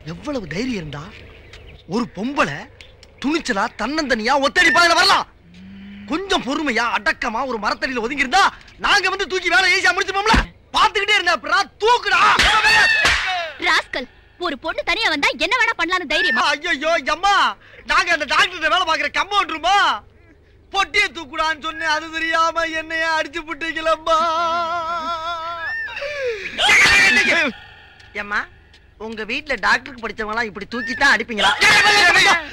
எவ்வளவு தைரியம் இருந்தா ஒரு பொம்பளை துணிச்சலா தன்னந்தனியா ஒத்தடி பாதையில வரலாம் கொஞ்சம் பொறுமையா அடக்கமா ஒரு மரத்தடியில ஒதுங்கி இருந்தா நாங்க வந்து தூக்கி வேலை ஈஸியா முடிச்சுப்போம்ல பாத்துக்கிட்டே இருந்தா அப்புறம் தூக்குடா ராஸ்கல் ஒரு பொண்ணு தனியா வந்தா என்ன வேணா பண்ணலாம்னு தைரியமா ஐயோ அம்மா நாங்க அந்த டாக்டர் வேலை பாக்குற கம்பவுண்டருமா பொட்டிய தூக்குடான்னு சொன்னேன் அது தெரியாம என்னைய அடிச்சு புட்டீங்களம்மா ஏம்மா உங்க வீட்ல டாக்டருக்கு படிச்சவங்க எல்லாம் இப்படி தூக்கி தான் அடிப்பீங்களா